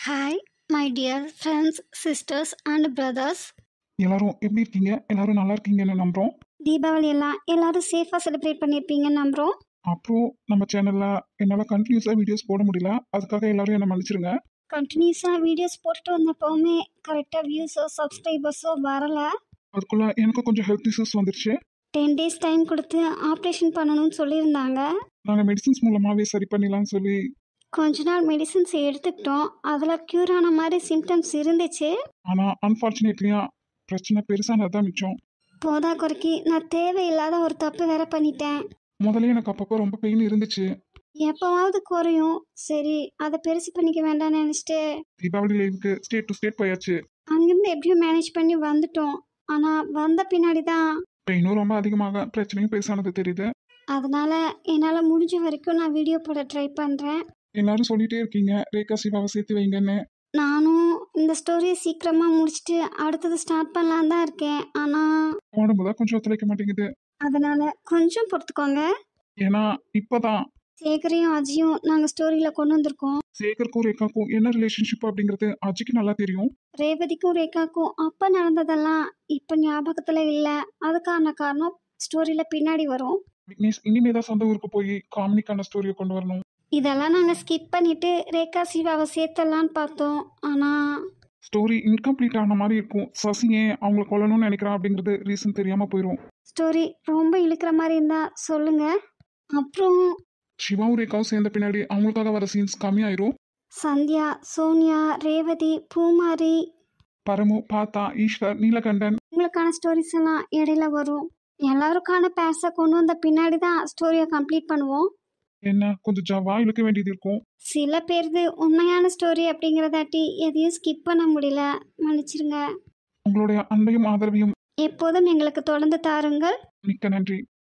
hi my dear friends sisters and brothers எல்லாரும் எப்படி இருக்கீங்க எல்லாரும் நல்லா இருக்கீங்கன்னு நம்புறோம் தீபாவளி எல்லாம் எல்லாரும் சேஃபாக செலிப்ரேட் பண்ணியிருப்பீங்கன்னு நம்புகிறோம் அப்புறம் நம்ம சேனல்ல என்னால் கண்டினியூஸாக வீடியோஸ் போட முடியல அதுக்காக எல்லாரும் என்னை மன்னிச்சிருங்க கண்டினியூஸாக வீடியோஸ் போட்டுட்டு வந்தப்போவுமே கரெக்டாக வியூஸோ சப்ஸ்கிரைபர்ஸோ வரல அதுக்குள்ள எனக்கு கொஞ்சம் ஹெல்த் இஷ்யூஸ் வந்துருச்சு டென் டேஸ் டைம் கொடுத்து ஆப்ரேஷன் பண்ணணும்னு சொல்லியிருந்தாங்க நாங்கள் மெடிசின்ஸ் மூலமாகவே சரி பண்ணிடலாம்னு சொல்லி கொஞ்ச நாள் மெடிசின்ஸ் எடுத்துக்கிட்டோம் அதில் க்யூர் ஆன மாதிரி சிம்டம்ஸ் இருந்துச்சு ஆனால் அன்ஃபார்ச்சுனேட்லியா பிரச்சனை பெருசானது தான் மிச்சம் போதா குறைக்கி நான் தேவையில்லாத ஒரு தப்பு வேற பண்ணிட்டேன் முதல்ல எனக்கு அப்பப்போ ரொம்ப பெயின் இருந்துச்சு எப்போவாவது குறையும் சரி அதை பெருசு பண்ணிக்க வேண்டாம்னு நினச்சிட்டு தீபாவளி லீவுக்கு ஸ்டேட் டு ஸ்டேட் போயாச்சு அங்கேருந்து எப்படியும் மேனேஜ் பண்ணி வந்துட்டோம் ஆனால் வந்த பின்னாடி தான் பெயினும் ரொம்ப அதிகமாக பிரச்சனையும் பெருசானது தெரியுது அதனால என்னால் முடிஞ்ச வரைக்கும் நான் வீடியோ போட ட்ரை பண்ணுறேன் எல்லாரும் சொல்லிட்டே இருக்கீங்க ரேகா சிவாவை சேர்த்து வைங்கன்னு நானும் இந்த ஸ்டோரியை சீக்கிரமாக முடிச்சுட்டு அடுத்தது ஸ்டார்ட் பண்ணலான் தான் இருக்கேன் ஆனால் உடம்பு தான் கொஞ்சம் ஒத்துழைக்க மாட்டேங்குது அதனால கொஞ்சம் பொறுத்துக்கோங்க ஏன்னா இப்போதான் சேகரையும் அஜியும் நாங்கள் ஸ்டோரியில் கொண்டு வந்திருக்கோம் சேகருக்கும் ரேகாக்கும் என்ன ரிலேஷன்ஷிப் அப்படிங்கிறது அஜிக்கு நல்லா தெரியும் ரேவதிக்கும் ரேகாக்கும் அப்போ நடந்ததெல்லாம் இப்போ ஞாபகத்தில் இல்லை அதுக்கான காரணம் ஸ்டோரியில் பின்னாடி வரும் விக்னேஷ் இனிமே தான் சொந்த ஊருக்கு போய் காமினிக்கான ஸ்டோரியை கொண்டு வரணும் இதெல்லாம் நாங்கள் ஸ்கிப் பண்ணிட்டு ரேகா சிவாவை சேர்த்தலான்னு பார்த்தோம் ஆனால் ஸ்டோரி இன்கம்ப்ளீட் ஆன மாதிரி இருக்கும் சசி ஏன் அவங்கள கொல்லணும்னு நினைக்கிறான் அப்படிங்கிறது ரீசன் தெரியாம போயிடும் ஸ்டோரி ரொம்ப இழுக்கிற மாதிரி இருந்தா சொல்லுங்க அப்புறம் சிவாவும் ரேகாவும் சேர்ந்த பின்னாடி அவங்களுக்காக வர சீன்ஸ் கம்மியாயிரும் சந்தியா சோனியா ரேவதி பூமாரி பரமு பாத்தா ஈஸ்வர் நீலகண்டன் உங்களுக்கான ஸ்டோரிஸ் எல்லாம் இடையில வரும் எல்லாருக்கான பேர்ஸை கொண்டு வந்த பின்னாடி தான் ஸ்டோரியை கம்ப்ளீட் பண்ணுவோம் என்ன கொஞ்சம் ஜவா இழுக்க வேண்டியது இருக்கும் சில பேருது உண்மையான ஸ்டோரி அப்படிங்கிறதாட்டி எதையும் ஸ்கிப் பண்ண முடியல மன்னிச்சிருங்க உங்களுடைய அன்பையும் ஆதரவையும் எப்போதும் எங்களுக்கு தொடர்ந்து தாருங்கள் மிக்க நன்றி